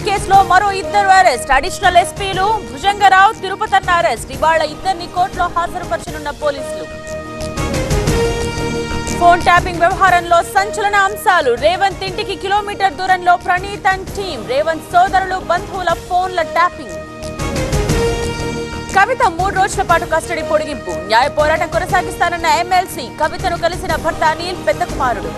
కేసులో మరో ఇద్దరు అరెస్ట్ అడిషనల్ ఎస్పీలు భుజంగరావు తిరుపతన్న అరెస్ట్ ఇవాళ ఇద్దరిని కోర్టులో హాజరుపరచనున్న పోలీసులు ఫోన్ ట్యాపింగ్ వ్యవహారంలో సంచలన అంశాలు రేవంత్ ఇంటికి కిలోమీటర్ దూరంలో ప్రణీత్ అండ్ టీం రేవంత్ సోదరులు బంధువుల ఫోన్ల ట్యాపింగ్ కవిత మూడు రోజుల పాటు కస్టడీ పొడిగింపు న్యాయ పోరాటం కొనసాగిస్తానన్న ఎమ్మెల్సీ కవితను కలిసిన భర్త అనిల్ పెద్ద కుమారుడు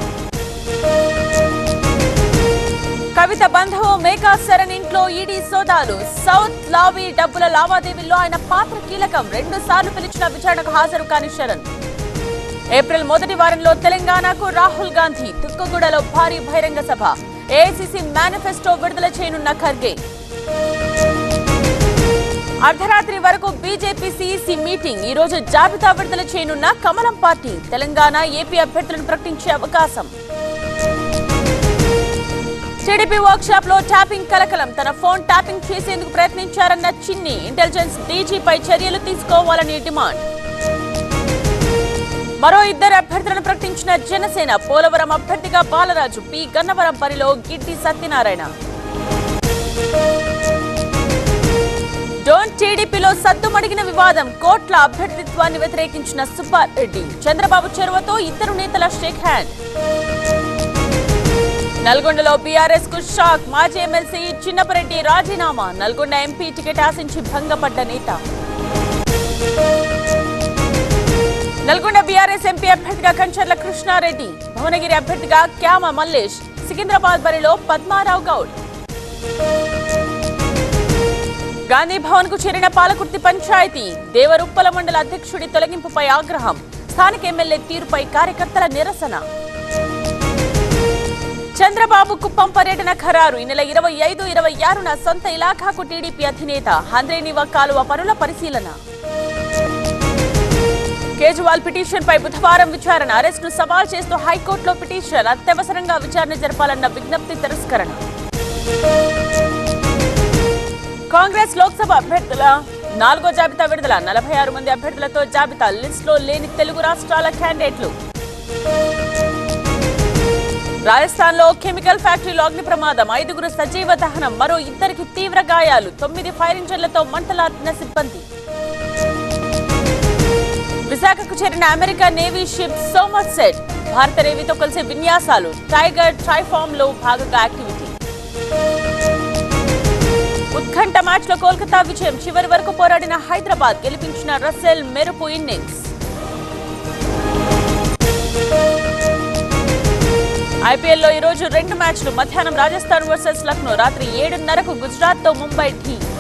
కవిత బంధువు మేఘా శరణ్ ఇంట్లో ఈడీ సోదాలు సౌత్ లావీ డబ్బుల లావాదేవీల్లో ఆయన పాత్ర కీలకం రెండు సార్లు పిలిచిన విచారణకు హాజరు కాని శరణ్ ఏప్రిల్ మొదటి వారంలో తెలంగాణకు రాహుల్ గాంధీ తుక్కగూడలో భారీ బహిరంగ సభ ఏఐసిసి మేనిఫెస్టో విడుదల చేయనున్న ఖర్గే అర్ధరాత్రి వరకు బీజేపీ సీఈసీ మీటింగ్ ఈ రోజు జాబితా విడుదల చేయనున్న కమలం పార్టీ తెలంగాణ ఏపీ అభ్యర్థులను ప్రకటించే అవకాశం టీడీపీ వర్క్ షాప్ లో ట్యాపింగ్ కలకలం తన ఫోన్ ట్యాపింగ్ చేసేందుకు ప్రయత్నించారన్న చిన్ని ఇంటెలిజెన్స్ డీజీపై చర్యలు తీసుకోవాలని డిమాండ్ మరో ఇద్దరు అభ్యర్థులను ప్రకటించిన జనసేన పోలవరం అభ్యర్థిగా బాలరాజు పి గన్నవరం బరిలో గిడ్డి సత్యనారాయణ డోన్ టీడీపీలో సద్దుమడిగిన వివాదం కోట్ల అభ్యర్థిత్వాన్ని వ్యతిరేకించిన సుబ్బారెడ్డి చంద్రబాబు చొరవతో ఇద్దరు నేతల షేక్ హ్యాండ్ నల్గొండలో బీఆర్ఎస్ కు షాక్ మాజీ ఎమ్మెల్సీ చిన్నపరెడ్డి రాజీనామా నల్గొండ ఎంపీ టికెట్ ఆశించి భంగపడ్డ నేత నల్గొండ బీఆర్ఎస్ ఎంపీ అభ్యర్థిగా కంచర్ల కృష్ణారెడ్డి భువనగిరి అభ్యర్థిగా క్యామ మల్లేష్ సికింద్రాబాద్ బరిలో పద్మారావు గౌడ్ గాంధీ భవన్ కు చేరిన పాలకుర్తి పంచాయతీ దేవరుప్పల మండల అధ్యక్షుడి తొలగింపుపై ఆగ్రహం స్థానిక ఎమ్మెల్యే తీరుపై కార్యకర్తల నిరసన చంద్రబాబు కుప్పం పర్యటన ఖరారు ఈ నెల ఇరవై ఐదు ఇరవై ఆరున సొంత ఇలాఖాకు టీడీపీ అధినేత హంద్రేనివా కాలువ పనుల పరిశీలన కేజ్రీవాల్ పిటిషన్ పై బుధవారం విచారణ అరెస్ట్ ను సవాల్ చేస్తూ హైకోర్టులో పిటిషన్ అత్యవసరంగా విచారణ జరపాలన్న విజ్ఞప్తి తిరస్కరణ కాంగ్రెస్ లోక్సభ అభ్యర్థుల నాలుగో జాబితా విడుదల నలభై ఆరు మంది అభ్యర్థులతో జాబితా లిస్ట్ లో లేని తెలుగు రాష్ట్రాల క్యాండిడేట్లు రాజస్థాన్ లో కెమికల్ ఫ్యాక్టరీలో అగ్ని ప్రమాదం ఐదుగురు సజీవ దహనం మరో ఇద్దరికి తీవ్ర గాయాలు తొమ్మిది ఫైర్ ఇంజన్లతో మంటలార్పిన సిబ్బంది విశాఖకు చేరిన అమెరికా నేవీ షిప్ సోమర్సెట్ భారత నేవీతో కలిసి విన్యాసాలు టైగర్ ట్రైఫామ్ లో భాగంగా యాక్టివిటీ ఉత్కంఠ మ్యాచ్ లో కోల్కతా విజయం చివరి వరకు పోరాడిన హైదరాబాద్ గెలిపించిన రసెల్ మెరుపు ఇన్నింగ్స్ ఐపీఎల్లో ఈ రోజు రెండు మ్యాచ్లు మధ్యాహ్నం రాజస్థాన్ వర్సెస్ లక్నో రాత్రి ఏడున్నరకు గుజరాత్ తో ముంబై ఢీ